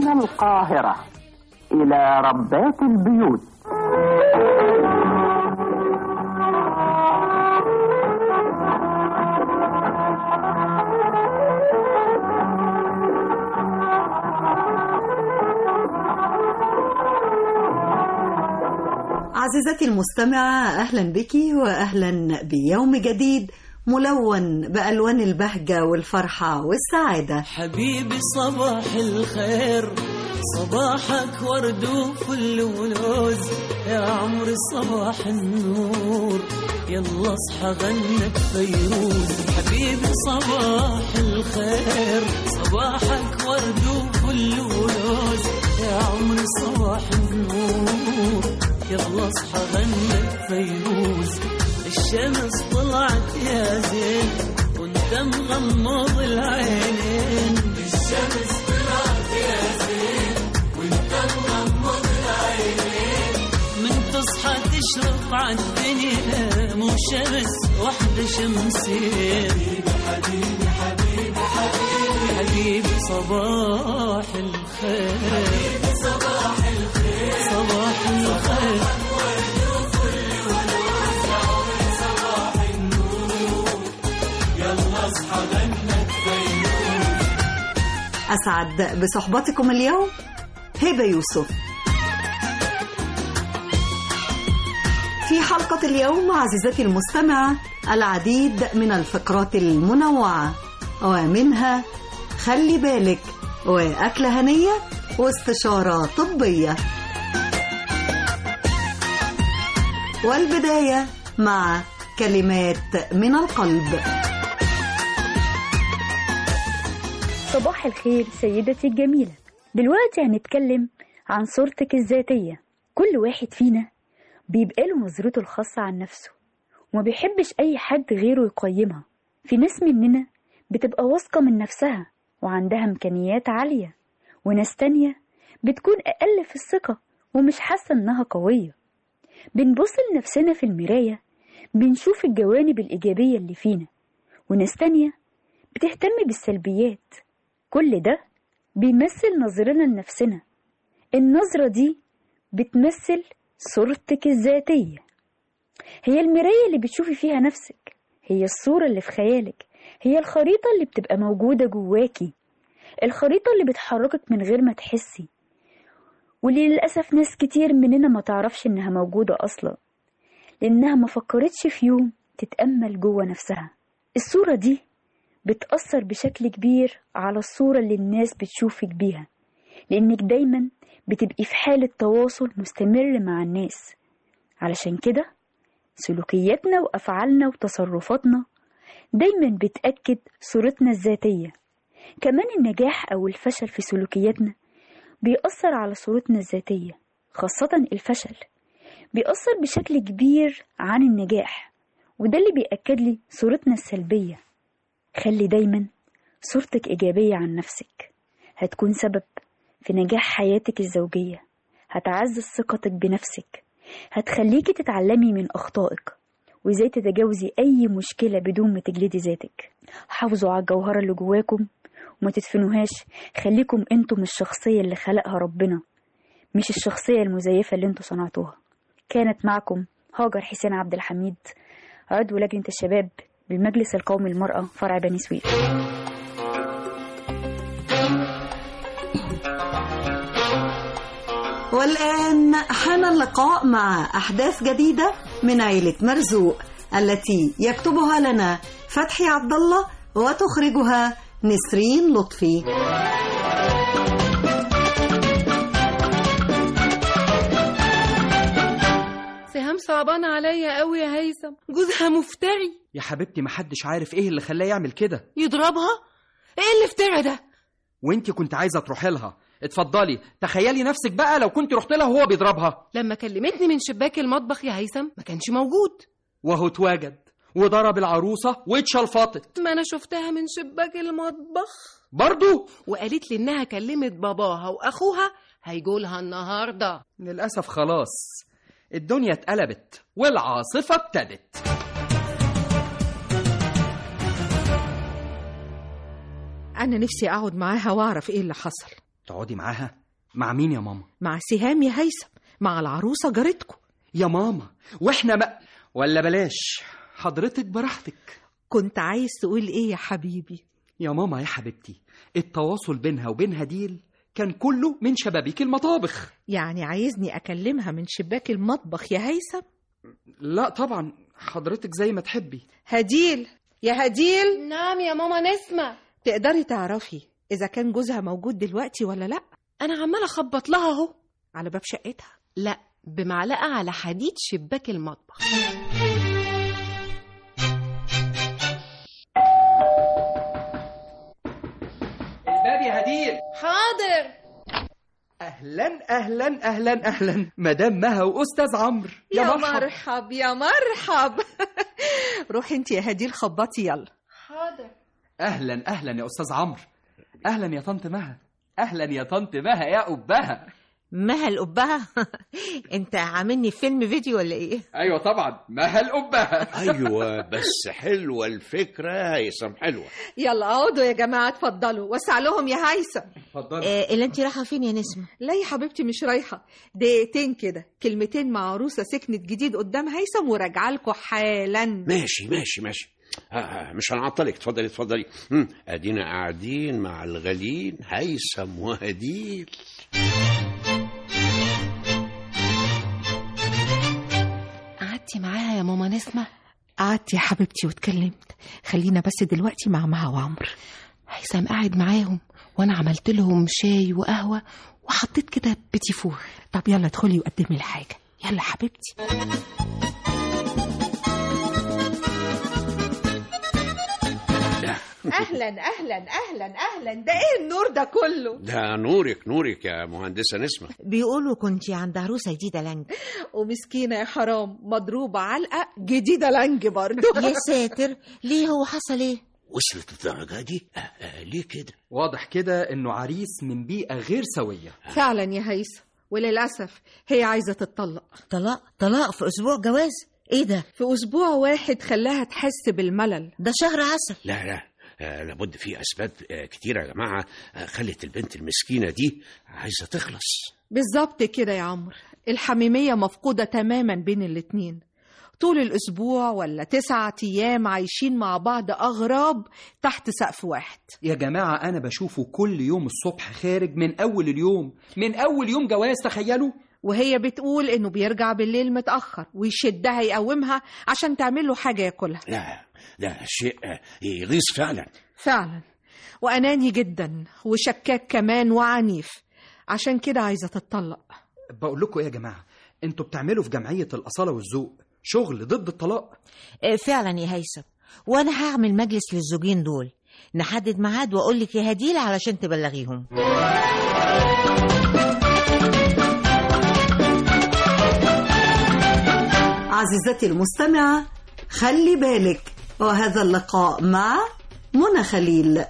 من القاهرة إلى ربات البيوت عزيزتي المستمعة أهلا بك وأهلا بيوم جديد ملون بألوان البهجة والفرحة والسعادة حبيبي صباح الخير صباحك ورد وفل ولوز يا عمري صباح النور يلا اصحى غنك فيروز حبيبي صباح الخير صباحك ورد وفل ولوز يا عمري صباح النور يلا اصحى غنك فيروز الشمس طلعت يا زين وانت مغمض العينين الشمس طلعت يا زين وانت مغمض العينين من تصحى تشرق عالدنيا مو شمس واحدة شمسين حبيبي حبيبي حبيبي حبيبي صباح الخير حبيبي صباح الخير صباح الخير أسعد بصحبتكم اليوم هبة يوسف في حلقة اليوم عزيزتي المستمعة العديد من الفقرات المنوعة ومنها خلي بالك وأكلة هنية واستشارة طبية والبداية مع كلمات من القلب صباح الخير سيدتي الجميلة دلوقتي هنتكلم عن صورتك الذاتية كل واحد فينا بيبقى له نظرته الخاصة عن نفسه وما بيحبش أي حد غيره يقيمها في ناس مننا بتبقى واثقة من نفسها وعندها إمكانيات عالية وناس تانية بتكون أقل في الثقة ومش حاسة إنها قوية بنبص لنفسنا في المراية بنشوف الجوانب الإيجابية اللي فينا وناس تانية بتهتم بالسلبيات كل ده بيمثل نظرنا لنفسنا النظرة دي بتمثل صورتك الذاتية هي المراية اللي بتشوفي فيها نفسك هي الصورة اللي في خيالك هي الخريطة اللي بتبقى موجودة جواكي الخريطة اللي بتحركك من غير ما تحسي واللي للأسف ناس كتير مننا ما تعرفش إنها موجودة أصلا لأنها ما فكرتش في يوم تتأمل جوه نفسها الصورة دي بتأثر بشكل كبير على الصورة اللي الناس بتشوفك بيها لأنك دايما بتبقي في حالة تواصل مستمر مع الناس علشان كده سلوكياتنا وأفعالنا وتصرفاتنا دايما بتأكد صورتنا الذاتية كمان النجاح أو الفشل في سلوكياتنا بيأثر على صورتنا الذاتية خاصة الفشل بيأثر بشكل كبير عن النجاح وده اللي بيأكد لي صورتنا السلبية خلي دايما صورتك إيجابية عن نفسك هتكون سبب في نجاح حياتك الزوجية هتعزز ثقتك بنفسك هتخليكي تتعلمي من أخطائك وإزاي تتجاوزي أي مشكلة بدون ما تجلدي ذاتك حافظوا على الجوهرة اللي جواكم وما تدفنوهاش خليكم انتم الشخصية اللي خلقها ربنا مش الشخصية المزيفة اللي انتوا صنعتوها كانت معكم هاجر حسين عبد الحميد عضو لجنة الشباب بالمجلس القومي للمرأة فرع بني سويف والآن حان اللقاء مع أحداث جديدة من عيلة مرزوق التي يكتبها لنا فتحي عبد الله وتخرجها نسرين لطفي سهام صعبانة عليا قوي يا هيثم جوزها مفتري يا حبيبتي محدش عارف ايه اللي خلاه يعمل كده يضربها ايه اللي افترى ده وانت كنت عايزه تروحي لها اتفضلي تخيلي نفسك بقى لو كنت رحت لها وهو بيضربها لما كلمتني من شباك المطبخ يا هيثم ما كانش موجود وهو اتواجد وضرب العروسه واتشلفطت ما انا شفتها من شباك المطبخ برضو وقالت لي انها كلمت باباها واخوها هيجولها النهارده للاسف خلاص الدنيا اتقلبت والعاصفه ابتدت أنا نفسي أقعد معاها وأعرف إيه اللي حصل تقعدي معاها مع مين يا ماما مع سهام يا هيثم مع العروسة جارتكم يا ماما واحنا ما ولا بلاش حضرتك براحتك كنت عايز تقول ايه يا حبيبي يا ماما يا حبيبتي التواصل بينها وبين هديل كان كله من شبابيك المطابخ يعني عايزني اكلمها من شباك المطبخ يا هيثم لا طبعا حضرتك زي ما تحبي هديل يا هديل نعم يا ماما نسمة تقدري تعرفي اذا كان جوزها موجود دلوقتي ولا لا أنا عمالة أخبط لها أهو على باب شقتها لا بمعلقة على حديد شباك المطبخ الباب يا هديل حاضر اهلا اهلا اهلا اهلا مدام مها واستاذ عمرو يا مرحب يا مرحب روحي انت يا هديل خبطي يلا حاضر اهلا اهلا يا استاذ عمرو اهلا يا طنط مها اهلا يا طنط مها يا ابها مها القبها انت عاملني فيلم فيديو ولا ايه ايوه طبعا مها الابها ايوه بس حلوه الفكره هيثم حلوه يلا اقعدوا يا جماعه اتفضلوا وسع لهم يا هيثم اتفضل آه اللي انت رايحه فين يا نسمه لا يا حبيبتي مش رايحه دقيقتين كده كلمتين مع عروسه سكنت جديد قدام هيثم وراجعه لكم حالا ماشي ماشي ماشي آه، آه، مش هنعطلك اتفضلي اتفضلي مم، ادينا قاعدين مع الغالين هيثم وهديل قعدتي معاها يا ماما نسمة قعدت يا حبيبتي واتكلمت خلينا بس دلوقتي مع مها وعمرو هيثم قاعد معاهم وأنا عملت لهم شاي وقهوة وحطيت كده بيتي فور طب يلا ادخلي وقدمي الحاجه يلا حبيبتي اهلا اهلا اهلا اهلا ده ايه النور ده كله ده نورك نورك يا مهندسه نسمه بيقولوا كنتي عند عروسه جديده لانج ومسكينه يا حرام مضروبه علقه جديده لانج برضه يا ساتر ليه هو حصل ايه وصلت الدرجه دي آه، آه، ليه كده واضح كده انه عريس من بيئه غير سويه فعلا يا هيثم وللاسف هي عايزه تتطلق طلاق طلاق في اسبوع جواز ايه ده في اسبوع واحد خلاها تحس بالملل ده شهر عسل لا لا آه، لابد في اسباب آه، كتيره يا جماعه آه، خلت البنت المسكينه دي عايزه تخلص بالظبط كده يا عمرو الحميمية مفقودة تماما بين الاتنين طول الأسبوع ولا تسعة أيام عايشين مع بعض أغراب تحت سقف واحد يا جماعه انا بشوفه كل يوم الصبح خارج من اول اليوم من اول يوم جواز تخيلوا وهي بتقول إنه بيرجع بالليل متأخر ويشدها يقومها عشان تعمل له حاجة ياكلها لا ده شيء آه، يغيظ فعلا فعلا وأناني جدا وشكاك كمان وعنيف عشان كده عايزة تتطلق بقول لكم ايه يا جماعه انتوا بتعملوا في جمعيه الاصاله والذوق شغل ضد الطلاق آه، فعلا يا هيثم وانا هعمل مجلس للزوجين دول نحدد ميعاد واقول لك يا هديل علشان تبلغيهم عزيزتي المستمعة خلي بالك وهذا اللقاء مع منى خليل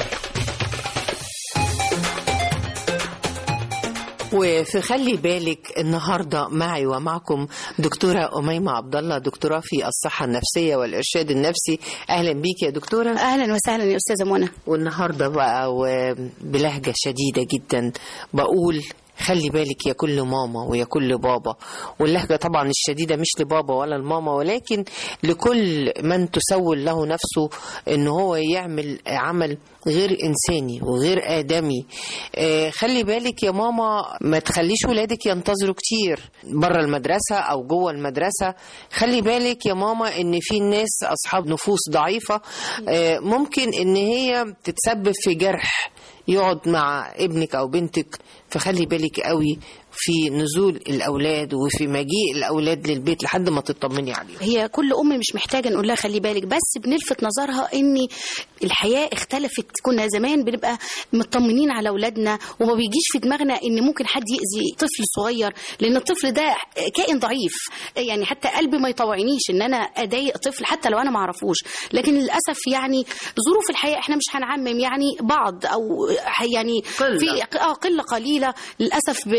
وفي خلي بالك النهارده معي ومعكم دكتوره اميمه عبد الله دكتوراه في الصحه النفسيه والارشاد النفسي اهلا بيك يا دكتوره اهلا وسهلا يا استاذه منى والنهارده بقى وبلهجه شديده جدا بقول خلي بالك يا كل ماما ويا كل بابا واللهجة طبعا الشديدة مش لبابا ولا لماما ولكن لكل من تسول له نفسه ان هو يعمل عمل غير إنساني وغير آدمي آه، خلي بالك يا ماما ما تخليش ولادك ينتظروا كتير بره المدرسة أو جوه المدرسة خلي بالك يا ماما إن في ناس أصحاب نفوس ضعيفة آه، ممكن إن هي تتسبب في جرح يقعد مع ابنك او بنتك فخلي بالك قوي في نزول الاولاد وفي مجيء الاولاد للبيت لحد ما تطمني عليهم هي كل ام مش محتاجه نقول لها خلي بالك بس بنلفت نظرها ان الحياه اختلفت كنا زمان بنبقى مطمنين على اولادنا وما بيجيش في دماغنا ان ممكن حد يأذي طفل صغير لان الطفل ده كائن ضعيف يعني حتى قلبي ما يطوعنيش ان انا اضايق طفل حتى لو انا ما اعرفوش لكن للاسف يعني ظروف الحياه احنا مش هنعمم يعني بعض او يعني قلة. في اه قله قليله للاسف ب- بتسبب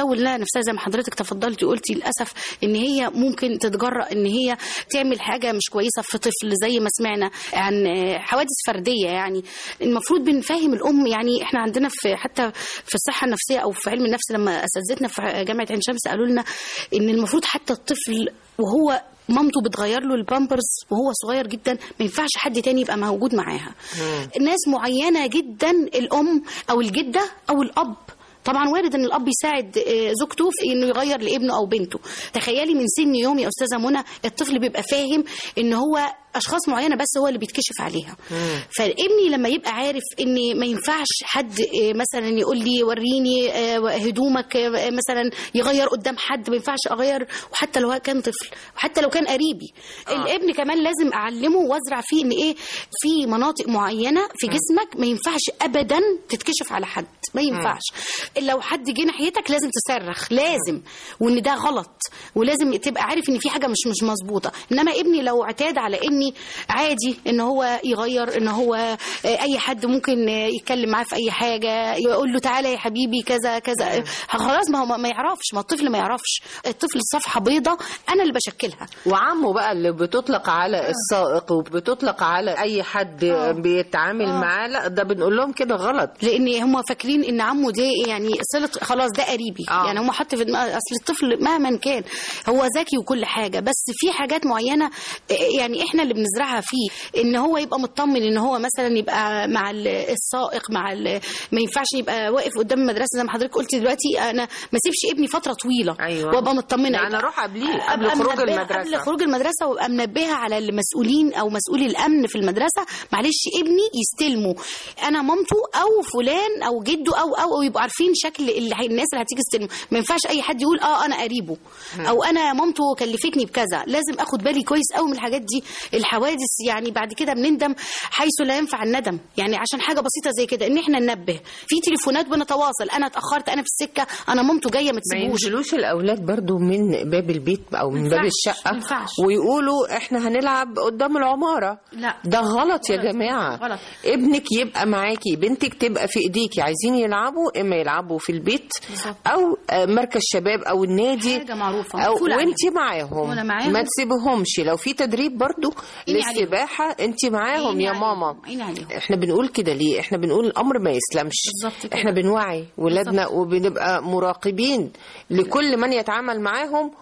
بتسول لها نفسها زي ما حضرتك تفضلتي قلتي للاسف ان هي ممكن تتجرأ ان هي تعمل حاجه مش كويسه في طفل زي ما سمعنا عن آه، حوادث فرديه يعني المفروض بنفهم الام يعني احنا عندنا في حتى في الصحه النفسيه او في علم النفس لما اساتذتنا في جامعه عين شمس قالوا لنا ان المفروض حتى الطفل وهو مامته بتغير له البامبرز وهو صغير جدا ما ينفعش حد تاني يبقى موجود معاها ناس معينه جدا الام او الجده او الاب طبعا وارد ان الاب يساعد آه، زوجته في انه يغير لابنه او بنته تخيلي من سن يوم يا استاذه منى الطفل بيبقى فاهم ان هو اشخاص معينه بس هو اللي بيتكشف عليها فابني لما يبقى عارف ان ما ينفعش حد آه، مثلا يقول لي وريني آه، هدومك آه، مثلا يغير قدام حد ما ينفعش اغير وحتى لو كان طفل وحتى لو كان قريبي الابن كمان لازم اعلمه وازرع فيه ان ايه في مناطق معينه في جسمك ما ينفعش ابدا تتكشف على حد ما ينفعش لو حد جه ناحيتك لازم تصرخ لازم وان ده غلط ولازم تبقى عارف ان في حاجه مش مش مظبوطه انما ابني لو اعتاد على اني عادي ان هو يغير ان هو آه، اي حد ممكن آه، يتكلم معاه في اي حاجه يقول له تعالى يا حبيبي كذا كذا آه، خلاص ما هو ما- ما يعرفش ما الطفل ما يعرفش الطفل صفحه بيضه انا اللي بشكلها وعمه بقى اللي بتطلق على السائق وبتطلق على اي حد بيتعامل آه. معاه لا ده بنقول لهم كده غلط لان هم فاكرين ان عمه ده يعني صله خلاص ده قريبي آه. يعني هم حط في دماغ اصل الطفل مهما كان هو ذكي وكل حاجه بس في حاجات معينه آه، يعني احنا اللي بنزرعها فيه ان هو يبقى مطمن ان هو مثلا يبقى مع ال- السائق مع ال- ما ينفعش يبقى واقف قدام المدرسه زي ما حضرتك قلتي دلوقتي انا ما اسيبش ابني فتره طويله أيوة. وابقى مطمنه يعني يبقى- أروح قبليه، أبقى قبل خروج منبهة- المدرسة. قبل خروج المدرسه وابقى منبهه على المسؤولين او مسؤولي الامن في المدرسه معلش ابني يستلموا انا مامته او فلان او جده او او, أو يبقوا عارفين شكل اللي هي- الناس اللي هتيجي تستلمه ما ينفعش اي حد يقول اه انا قريبه او انا مامته كلفتني بكذا لازم اخد بالي كويس قوي من الحاجات دي الحوادث يعني بعد كده بنندم حيث لا ينفع الندم يعني عشان حاجه بسيطه زي كده ان احنا ننبه في تليفونات بنتواصل انا اتاخرت انا في السكه انا مامته جايه ما ما تسيبوش ينزلوش الاولاد برضو من باب البيت او من باب ينفعش، الشقه ينفعش. ويقولوا احنا هنلعب قدام العماره لا. ده غلط يا غلط، جماعه غلط. ابنك يبقى معاكي بنتك تبقى في ايديكي عايزين يلعبوا اما يلعبوا في البيت او آه، مركز شباب او النادي حاجة معروفة، او مقفول عليها. وانت معاهم وأنا معاهم. ما تسيبهمش لو في تدريب برضو عيني عليهم. للسباحه انت معاهم عيني يا عليهم، ماما عيني عليهم. احنا بنقول كده ليه احنا بنقول الامر ما يسلمش بالظبط كده. احنا بنوعي ولادنا وبنبقى مراقبين لكل من يتعامل معاهم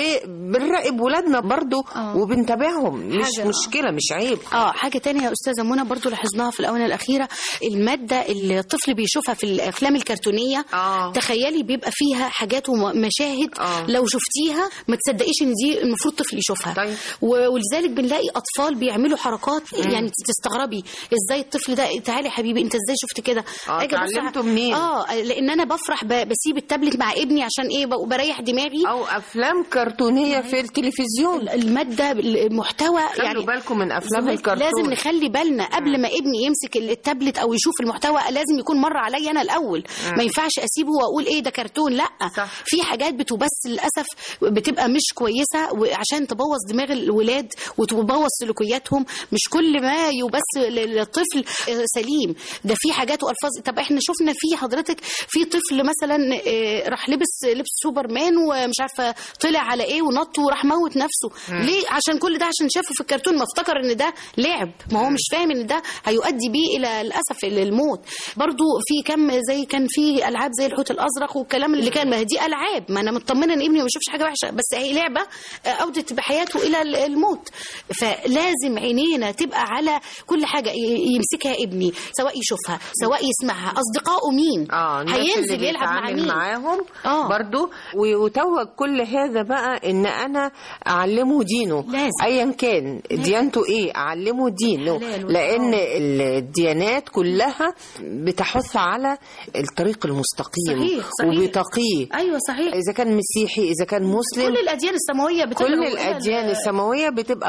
وبنراقب ولادنا برضو وبنتابعهم مش حاجة- مشكله مش عيب اه حاجه تانية يا استاذه منى برضو لاحظناها في الاونه الاخيره الماده اللي الطفل بيشوفها في الافلام الكرتونيه آه. تخيلي بيبقى فيها حاجات ومشاهد آه. لو شفتيها ما تصدقيش ان دي المفروض طفل يشوفها طيب. و- ولذلك بنلاقي اطفال بيعملوا حركات يعني تستغربي ازاي الطفل ده تعالي يا حبيبي انت ازاي شفت كده آه، أجي أبص اتعلمته على- منين؟ اه لان انا بفرح ب- بسيب التابلت مع ابني عشان ايه ب- بريح دماغي او افلام كرتونيه في التلفزيون الماده المحتوى خلوا يعني بالكم من افلام بالظبط. الكرتون لازم نخلي بالنا قبل ما ابني يمسك التابلت او يشوف المحتوى لازم يكون مر عليا انا الاول ما ينفعش اسيبه واقول ايه ده كرتون لا صح. في حاجات بتبث للاسف بتبقى مش كويسه وعشان تبوظ دماغ الولاد وتبوظ سلوكياتهم مش كل ما يبث للطفل آه، سليم ده في حاجات والفاظ طب احنا شفنا في حضرتك في طفل مثلا آه، راح لبس لبس سوبرمان ومش عارفه طلع على ايه ونط وراح موت نفسه ليه عشان كل ده عشان شافه في الكرتون ما افتكر ان ده لعب ما هو مش فاهم ان ده هيؤدي بيه الى للاسف الى الموت برضو في كم زي كان في العاب زي الحوت الازرق والكلام اللي كان ما هي دي العاب ما انا مطمنه ان ابني ما يشوفش حاجه وحشه بس هي لعبه آه، اودت بحياته الى ال- الموت فلازم عينينا تبقى على كل حاجه ي- يمسكها ابني سواء يشوفها سواء يسمعها اصدقائه مين اه الناس هينزل اللي يلعب مع بيتعامل مين معاهم آه. برضو ويتوج كل هذا بقى ان انا اعلمه دينه لازم. ايا كان ديانته ايه اعلمه دينه حلال لان الديانات كلها بتحث على الطريق المستقيم صحيح، صحيح. وبتقيه ايوه صحيح اذا كان مسيحي اذا كان مسلم كل الاديان السماويه بتدعو كل إلى ال- الاديان السماويه بتبقى وقايه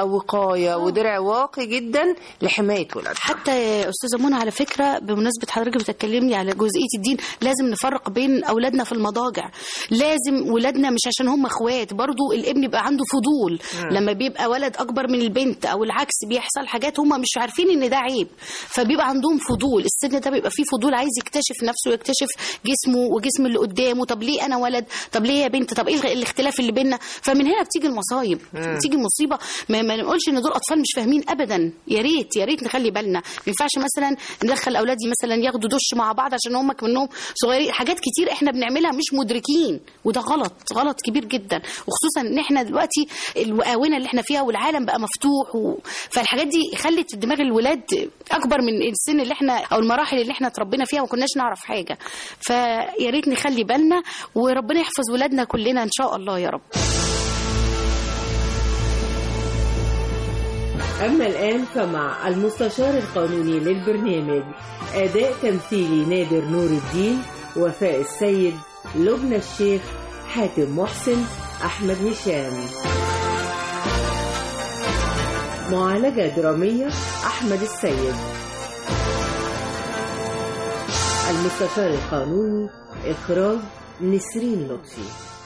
وقايه ودرع واقي جدا لحمايه ولادها حتى يا استاذه منى على فكره بمناسبه حضرتك بتكلمني على جزئيه الدين لازم نفرق بين اولادنا في المضاجع لازم ولادنا مش عشان هم اخوات برضو الابن يبقى عنده فضول مم. لما بيبقى ولد اكبر من البنت او العكس بيحصل حاجات هم مش عارفين ان ده عيب فبيبقى عندهم فضول السن ده بيبقى فيه فضول عايز يكتشف نفسه ويكتشف جسمه وجسم اللي قدامه طب ليه انا ولد طب ليه يا بنت طب ايه الغ- الاختلاف اللي بيننا فمن هنا بتيجي المصايب مم. بتيجي المصيبه ما, ما نقولش ان دول اطفال مش فاهمين ابدا يا ريت يا ريت نخلي بالنا ما ينفعش مثلا ندخل اولادي مثلا ياخدوا دش مع بعض عشان هم منهم صغيرين حاجات كتير احنا بنعملها مش مدركين وده غلط غلط كبير جدا وخصوصا ان احنا دلوقتي الآونة اللي احنا فيها والعالم بقى مفتوح و... فالحاجات دي خلت دماغ الولاد اكبر من السن اللي احنا او المراحل اللي احنا اتربينا فيها ما كناش نعرف حاجه فيا ريت نخلي بالنا وربنا يحفظ ولادنا كلنا ان شاء الله يا رب أما الآن فمع المستشار القانوني للبرنامج أداء تمثيلي نادر نور الدين وفاء السيد لبنى الشيخ حاتم محسن أحمد هشام معالجة درامية أحمد السيد المستشار القانوني إخراج نسرين لطفي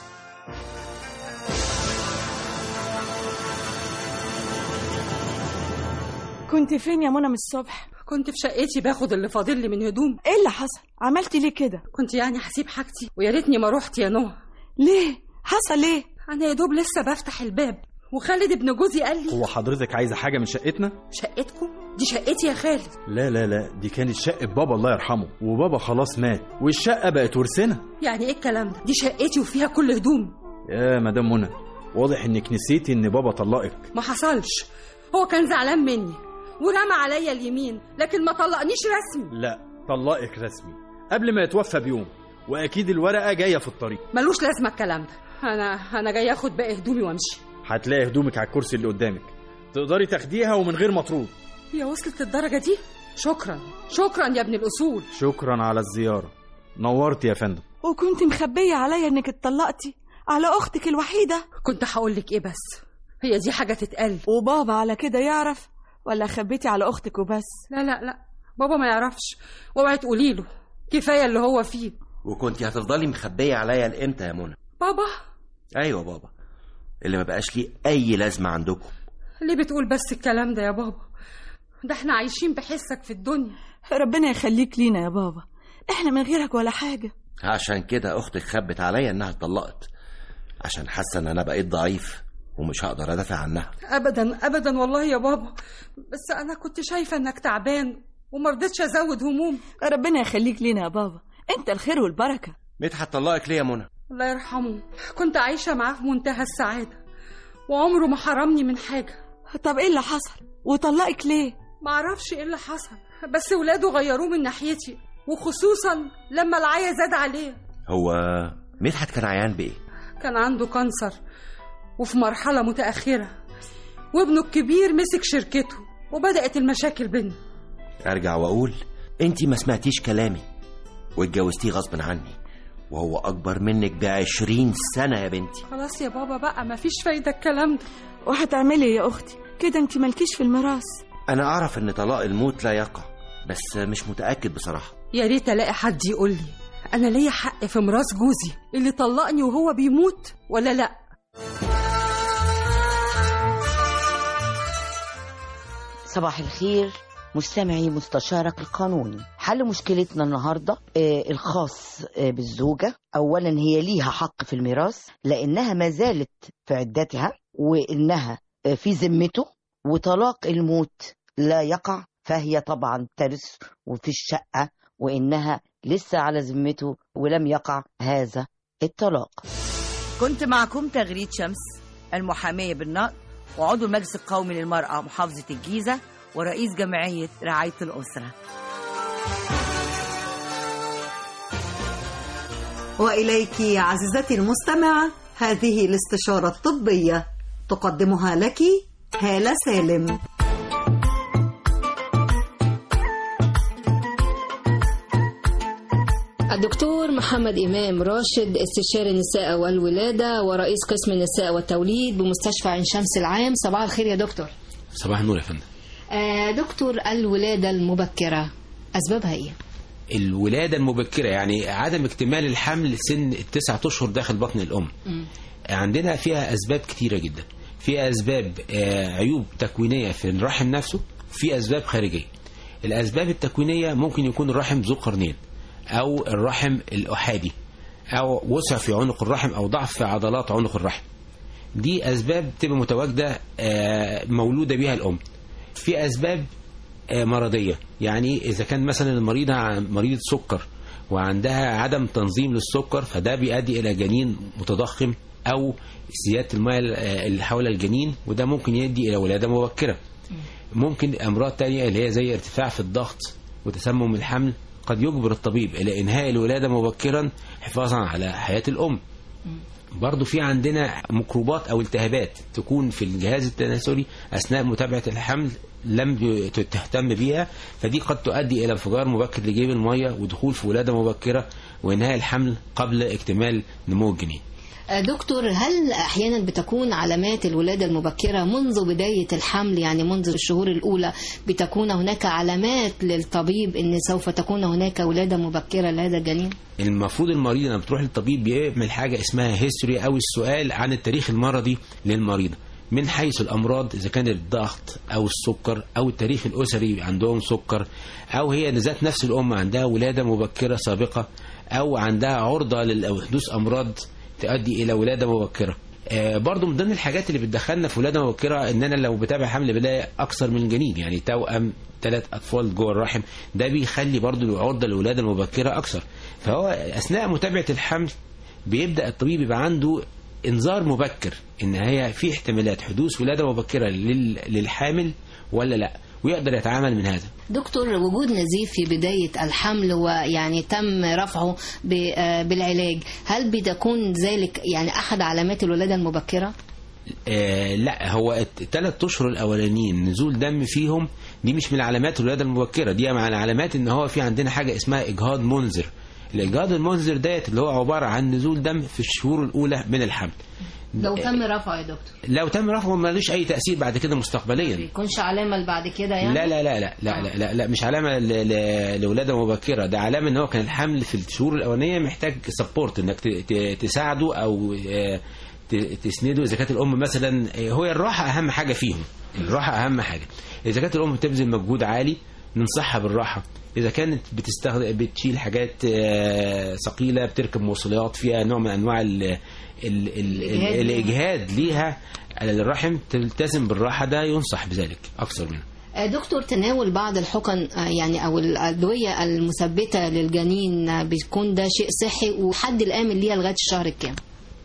كنت فين يا منى من الصبح كنت في شقتي باخد اللي فاضل لي من هدوم ايه اللي حصل عملتي ليه كده كنت يعني هسيب حاجتي ويا ريتني ما رحت يا نهى ليه حصل ايه انا يا دوب لسه بفتح الباب وخالد ابن جوزي قال لي هو حضرتك عايزه حاجه من شقتنا شقتكم دي شقتي يا خالد لا لا لا دي كانت شقه بابا الله يرحمه وبابا خلاص مات والشقه بقت ورثنا يعني ايه الكلام ده دي شقتي وفيها كل هدوم يا مدام منى واضح انك نسيتي ان بابا طلقك ما حصلش هو كان زعلان مني ورمى عليا اليمين لكن ما طلقنيش رسمي لا طلقك رسمي قبل ما يتوفى بيوم واكيد الورقه جايه في الطريق ملوش لازمه الكلام ده انا انا جاي اخد باقي هدومي وامشي هتلاقي هدومك على الكرسي اللي قدامك تقدري تاخديها ومن غير مطرود هي وصلت للدرجه دي شكرا شكرا يا ابن الاصول شكرا على الزياره نورت يا فندم وكنت مخبية عليا انك اتطلقتي على اختك الوحيدة كنت هقول لك ايه بس هي دي حاجه تتقال وبابا على كده يعرف ولا خبيتي على اختك وبس لا لا لا بابا ما يعرفش واوعي تقولي له كفايه اللي هو فيه وكنت هتفضلي مخبية عليا لامتى يا منى بابا ايوه بابا اللي ما بقاش ليه اي لازمة عندكم ليه بتقول بس الكلام ده يا بابا ده احنا عايشين بحسك في الدنيا ربنا يخليك لينا يا بابا احنا من غيرك ولا حاجة عشان كده اختك خبت عليا انها اتطلقت عشان حاسه ان انا بقيت ضعيف ومش هقدر ادافع عنها ابدا ابدا والله يا بابا بس انا كنت شايفه انك تعبان وما رضيتش ازود هموم ربنا يخليك لينا يا بابا انت الخير والبركة مدحت طلقك ليه يا منى الله يرحمه كنت عايشه معاه في منتهى السعاده وعمره ما حرمني من حاجه طب ايه اللي حصل وطلقك ليه ما اعرفش ايه اللي حصل بس ولاده غيروه من ناحيتي وخصوصا لما العيا زاد عليه هو مدحت كان عيان بايه كان عنده كانسر وفي مرحله متاخره وابنه الكبير مسك شركته وبدات المشاكل بينا ارجع واقول انتي ما سمعتيش كلامي واتجوزتيه غصب عني وهو اكبر منك بعشرين سنة يا بنتي خلاص يا بابا بقى مفيش فايده الكلام ده وهتعملي إيه يا اختي كده انت مالكيش في الميراث انا اعرف ان طلاق الموت لا يقع بس مش متأكد بصراحة يا ريت الاقي حد يقول لي انا ليا حق في ميراث جوزي اللي طلقني وهو بيموت ولا لا صباح الخير مستمعي مستشارك القانوني حل مشكلتنا النهاردة آه، الخاص آه، بالزوجة أولا هي ليها حق في الميراث لأنها ما زالت في عدتها وإنها آه، في ذمته وطلاق الموت لا يقع فهي طبعا ترث وفي الشقة وإنها لسه على ذمته ولم يقع هذا الطلاق كنت معكم تغريد شمس المحامية بالنقد وعضو المجلس القومي للمرأة محافظة الجيزة ورئيس جمعية رعاية الأسرة وإليك عزيزتي المستمعة هذه الاستشارة الطبية تقدمها لك هالة سالم الدكتور محمد إمام راشد استشاري النساء والولادة ورئيس قسم النساء والتوليد بمستشفى عين شمس العام صباح الخير يا دكتور صباح النور يا فندم آه دكتور الولادة المبكرة أسبابها إيه؟ الولادة المبكرة يعني عدم اكتمال الحمل سن التسعة أشهر داخل بطن الأم عندنا فيها أسباب كتيرة جدا في أسباب آه، عيوب تكوينية في الرحم نفسه في أسباب خارجية الأسباب التكوينية ممكن يكون الرحم ذو قرنين أو الرحم الأحادي أو وسع في عنق الرحم أو ضعف في عضلات عنق الرحم دي أسباب تبقى متواجدة آه، مولودة بها الأم في أسباب آه، مرضية يعني إذا كان مثلا المريضة ع- مريضة سكر وعندها عدم تنظيم للسكر فده بيؤدي إلى جنين متضخم أو زيادة الماء اللي حول الجنين وده ممكن يؤدي إلى ولادة مبكرة ممكن أمراض تانية اللي هي زي ارتفاع في الضغط وتسمم الحمل قد يجبر الطبيب إلى إنهاء الولادة مبكرا حفاظا على حياة الأم برضو في عندنا ميكروبات او التهابات تكون في الجهاز التناسلي اثناء متابعه الحمل لم ي- تهتم بيها فدي قد تؤدي الى انفجار مبكر لجيب الميه ودخول في ولاده مبكره وانهاء الحمل قبل اكتمال نمو الجنين آه دكتور هل أحيانا بتكون علامات الولادة المبكرة منذ بداية الحمل يعني منذ الشهور الأولى بتكون هناك علامات للطبيب أن سوف تكون هناك ولادة مبكرة لهذا الجنين؟ المفروض المريض لما بتروح للطبيب بيعمل حاجه اسمها هيستوري او السؤال عن التاريخ المرضي للمريضه من حيث الامراض اذا كان الضغط او السكر او التاريخ الاسري عندهم سكر او هي ذات نفس الام عندها ولاده مبكره سابقه او عندها عرضه لحدوث امراض تؤدي الى ولاده مبكره آه برضو من ضمن الحاجات اللي بتدخلنا في ولاده مبكره ان انا لو بتابع حمل بلاقي اكثر من جنين يعني توأم ثلاث اطفال جوه الرحم ده بيخلي برضو العرضه للولاده المبكره اكثر فهو اثناء متابعه الحمل بيبدا الطبيب يبقى عنده انذار مبكر ان هي في احتمالات حدوث ولاده مبكره لل- للحامل ولا لا ويقدر يتعامل من هذا دكتور وجود نزيف في بداية الحمل ويعني تم رفعه ب- آه بالعلاج هل بتكون ذلك يعني أحد علامات الولادة المبكرة؟ آه لا هو الثلاث اشهر الاولانيين نزول دم فيهم دي مش من علامات الولاده المبكره دي من علامات ان هو في عندنا حاجه اسمها اجهاض منذر الاجهاض المنذر ديت اللي هو عباره عن نزول دم في الشهور الاولى من الحمل لو تم رفعه يا دكتور لو تم رفعه ملوش اي تاثير بعد كده مستقبليا يكونش علامة بعد كده يعني؟ لا لا لا لا لا لا, لا, لا مش علامه ل- ل- لولاده مبكره ده علامه ان هو كان الحمل في الشهور الاولانيه محتاج سبورت انك ت- ت- تساعده او آه، ت- تسنده اذا كانت الام مثلا آه، هو الراحه اهم حاجه فيهم الراحه اهم حاجه اذا كانت الام بتبذل مجهود عالي ننصحها بالراحه اذا كانت بتستخدم بتشيل حاجات آه، ثقيله بتركب مواصلات فيها نوع من انواع ال ال ال الإجهاد. ال الاجهاد ليها على الرحم تلتزم بالراحه ده ينصح بذلك اكثر منه آه دكتور تناول بعض الحقن آه يعني أو الأدوية المثبتة للجنين آه بيكون ده شيء صحي وحد الآمن ليها لغاية الشهر الكام؟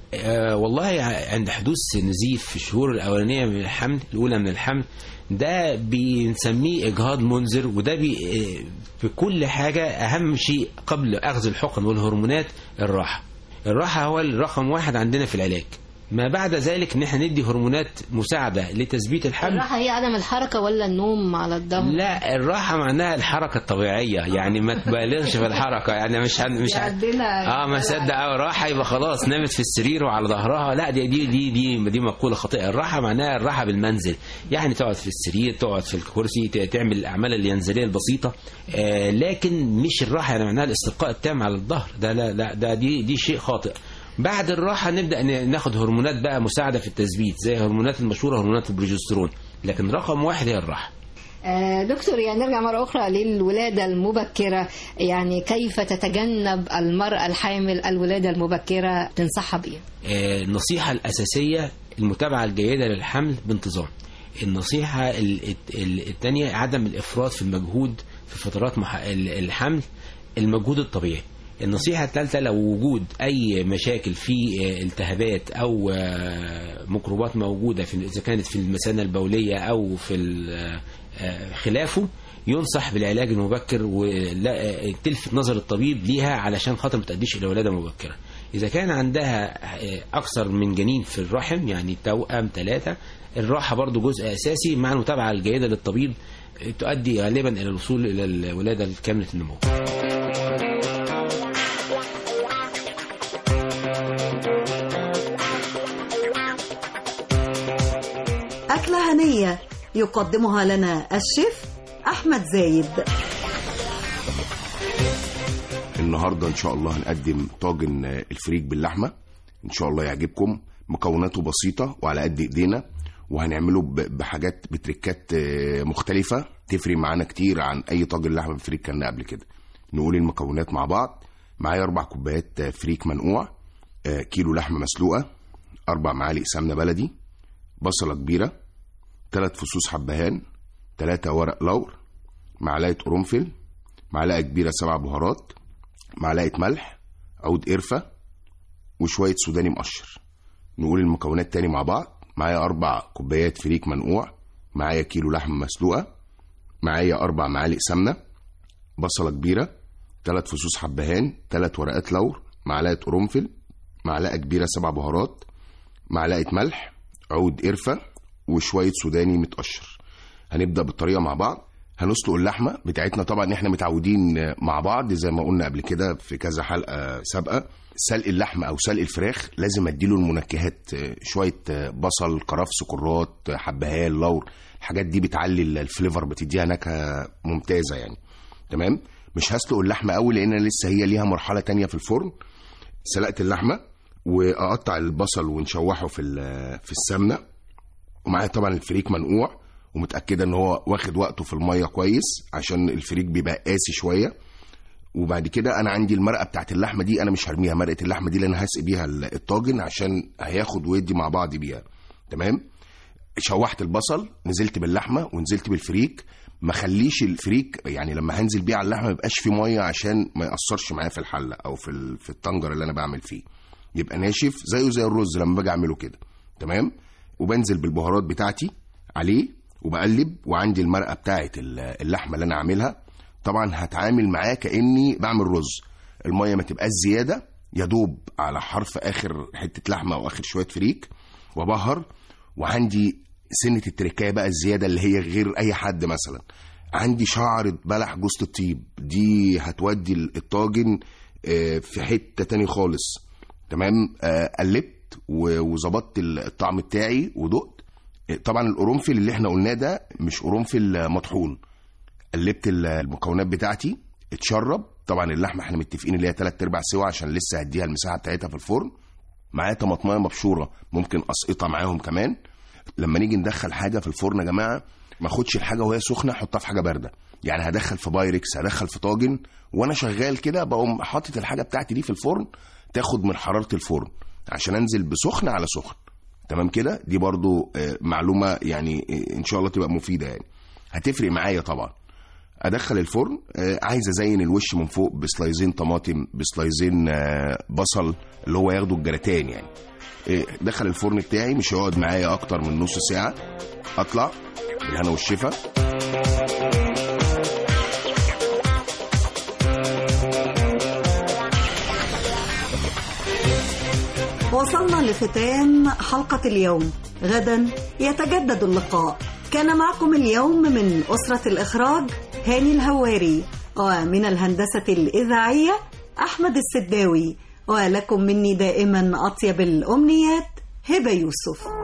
آه والله ع- عند حدوث نزيف في الشهور الأولانية من الحمل الأولى من الحمل ده بنسميه إجهاض منذر وده بي آه، في كل حاجة أهم شيء قبل أخذ الحقن والهرمونات الراحة الراحة هو الرقم واحد عندنا في العلاج ما بعد ذلك ان احنا ندي هرمونات مساعده لتثبيت الحمل الراحة هي عدم الحركة ولا النوم على الظهر؟ لا الراحه معناها الحركه الطبيعيه يعني ما تبالغش في الحركه يعني مش هن مش هن عندنا اه ما صدق اه راحه يبقى خلاص نامت في السرير وعلى ظهرها لا دي دي دي دي, دي مقوله خاطئه الراحه معناها الراحه بالمنزل يعني تقعد في السرير تقعد في الكرسي ت- تعمل الاعمال الينزليه البسيطه آه لكن مش الراحه يعني معناها الاستلقاء التام على الظهر ده لا لا ده دي دي شيء خاطئ بعد الراحه نبدا ن- ناخد هرمونات بقى مساعده في التثبيت زي هرمونات المشهوره هرمونات البروجسترون لكن رقم واحد هي الراحه آه دكتور يعني نرجع مرة أخرى للولادة المبكرة يعني كيف تتجنب المرأة الحامل الولادة المبكرة تنصحها بإيه؟ آه، النصيحة الأساسية المتابعة الجيدة للحمل بانتظام النصيحة ال- ال- الثانية عدم الإفراط في المجهود في فترات مح- ال- الحمل المجهود الطبيعي النصيحة الثالثة لو وجود أي مشاكل في آه، التهابات أو آه، ميكروبات موجودة في إذا كانت في المثانة البولية أو في ال- آه، خلافه ينصح بالعلاج المبكر وتلفت نظر الطبيب ليها علشان خاطر ما تؤديش الى ولاده مبكره. اذا كان عندها آه، اكثر من جنين في الرحم يعني توأم ثلاثه الراحه برضو جزء اساسي مع المتابعه الجيده للطبيب آه، تؤدي غالبا الى الوصول الى الولاده الكامله النمو. أكلة هنية يقدمها لنا الشيف أحمد زايد النهارده ان شاء الله هنقدم طاجن آه، الفريك باللحمه ان شاء الله يعجبكم مكوناته بسيطه وعلى قد ايدينا وهنعمله ب- بحاجات بتركات آه، مختلفه تفرق معانا كتير عن اي طاجن لحمه بالفريك كان قبل كده نقول المكونات مع بعض معايا اربع كوبايات آه، فريك منقوع آه، كيلو لحمه مسلوقه اربع معالق سمنه بلدي بصله كبيره ثلاث فصوص حبهان ثلاثة ورق لور معلقه قرنفل معلقه كبيره سبع بهارات معلقه ملح عود قرفه وشويه سوداني مقشر نقول المكونات تاني مع بعض معايا اربع كوبايات فريك منقوع معايا كيلو لحمه مسلوقه معايا اربع معالق سمنه بصله كبيره ثلاث فصوص حبهان ثلاث ورقات لور معلقه قرنفل معلقه كبيره سبع بهارات معلقه ملح عود قرفه وشويه سوداني متقشر هنبدا بالطريقه مع بعض هنسلق اللحمه بتاعتنا طبعا احنا متعودين مع بعض زي ما قلنا قبل كده في كذا حلقه سابقه سلق اللحمه او سلق الفراخ لازم اديله المنكهات شويه بصل كرفس كرات حبهان لور الحاجات دي بتعلي الفليفر بتديها نكهه ممتازه يعني تمام مش هسلق اللحمه قوي لان أنا لسه هي ليها مرحله تانية في الفرن سلقت اللحمه واقطع البصل ونشوحه في ال- في السمنه ومعايا طبعا الفريك منقوع ومتاكده ان هو واخد وقته في الميه كويس عشان الفريك بيبقى قاسي شويه وبعد كده انا عندي المرقه بتاعت اللحمه دي انا مش هرميها مرقه اللحمه دي اللي انا هسقي بيها ال- الطاجن عشان هياخد ويدي مع بعض بيها تمام شوحت البصل نزلت باللحمه ونزلت بالفريك ما خليش الفريك يعني لما هنزل بيه على اللحمه ما يبقاش فيه ميه عشان ما ياثرش معايا في الحله او في ال- في الطنجره اللي انا بعمل فيه يبقى ناشف زيه زي الرز لما باجي اعمله كده تمام وبنزل بالبهارات بتاعتي عليه وبقلب وعندي المرقه بتاعت ال- اللحمه اللي انا عاملها طبعا هتعامل معاه كاني بعمل رز الميه ما تبقاش زياده يا دوب على حرف اخر حته لحمه او اخر شويه فريك وبهر وعندي سنه التركايه بقى الزياده اللي هي غير اي حد مثلا عندي شعرة بلح جوز الطيب دي هتودي الطاجن آه، في حته تاني خالص تمام آه، قلبت و- وظبطت الطعم بتاعي ودقت آه، طبعا القرنفل اللي احنا قلناه ده مش قرنفل آه، مطحون قلبت ال- المكونات بتاعتي اتشرب طبعا اللحمه احنا متفقين اللي هي تلات ارباع سوا عشان لسه هديها المساحه بتاعتها في الفرن معايا طماطمايه مبشوره ممكن اسقطها معاهم كمان لما نيجي ندخل حاجه في الفرن يا جماعه ما اخدش الحاجه وهي سخنه احطها في حاجه بارده يعني هدخل في بايركس هدخل في طاجن وانا شغال كده بقوم حاطط الحاجه بتاعتي دي في الفرن تاخد من حراره الفرن عشان انزل بسخن على سخن تمام كده دي برضو آه، معلومه يعني آه، ان شاء الله تبقى مفيده يعني هتفرق معايا طبعا ادخل الفرن آه، عايز ازين الوش من فوق بسلايزين طماطم بسلايزين آه، بصل اللي هو ياخدوا الجراتان يعني آه، دخل الفرن بتاعي مش هيقعد معايا اكتر من نص ساعه اطلع بالهنا والشفا وصلنا لختام حلقة اليوم غدا يتجدد اللقاء كان معكم اليوم من أسرة الإخراج هاني الهواري ومن الهندسة الإذاعية أحمد السداوي ولكم مني دائما أطيب الأمنيات هبة يوسف